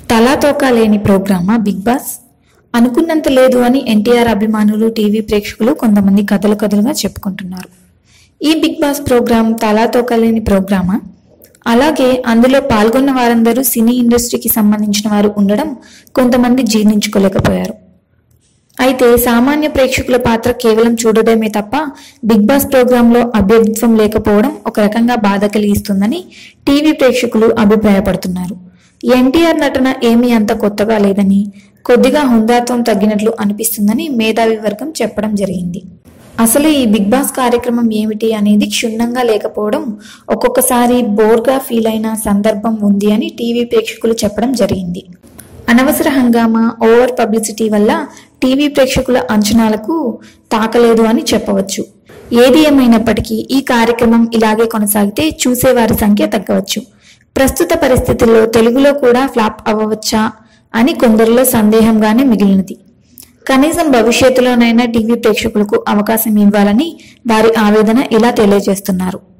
తలాతోకా లేని ప్రోగ్రామా big boss అనుకున్నంత లేదు అని ఎన్టీఆర్ అభిమానులు టీవీ ప్రేక్షకులు కొంతమంది కథలు కథలుగా చెప్పుకుంటున్నారు ఈ బిగ్ బాస్ ప్రోగ్రాం తలాతోకా లేని ప్రోగ్రామా అలాగే అందులో పాల్గొన్న వారందరూ సినీ ఇండస్ట్రీకి సంబంధించిన వారు ఉండడం కొంతమంది జీర్ణించుకోలేకపోయారు అయితే సామాన్య ప్రేక్షకుల పాత్ర కేవలం చూడడమే తప్ప బిగ్ బాస్ ప్రోగ్రాంలో అభ్యర్థిత్వం లేకపోవడం ఒక రకంగా బాధ కలిగిస్తుందని టీవీ ప్రేక్షకులు అభిప్రాయపడుతున్నారు ఎన్టీఆర్ నటన ఏమీ అంత కొత్తగా లేదని కొద్దిగా హుందాత్వం తగ్గినట్లు అనిపిస్తుందని మేధావి వర్గం చెప్పడం జరిగింది అసలు ఈ బిగ్ బాస్ కార్యక్రమం ఏమిటి అనేది క్షుణ్ణంగా లేకపోవడం ఒక్కొక్కసారి బోర్గా ఫీల్ అయిన సందర్భం ఉంది అని టీవీ ప్రేక్షకులు చెప్పడం జరిగింది అనవసర హంగామా ఓవర్ పబ్లిసిటీ వల్ల టీవీ ప్రేక్షకుల అంచనాలకు తాకలేదు అని చెప్పవచ్చు ఏది ఏమైనప్పటికీ ఈ కార్యక్రమం ఇలాగే కొనసాగితే చూసేవారి సంఖ్య తగ్గవచ్చు ప్రస్తుత పరిస్థితుల్లో తెలుగులో కూడా ఫ్లాప్ అవ్వవచ్చా అని కొందరిలో సందేహంగానే మిగిలినది కనీసం భవిష్యత్తులోనైనా టీవీ ప్రేక్షకులకు అవకాశం ఇవ్వాలని వారి ఆవేదన ఇలా తెలియజేస్తున్నారు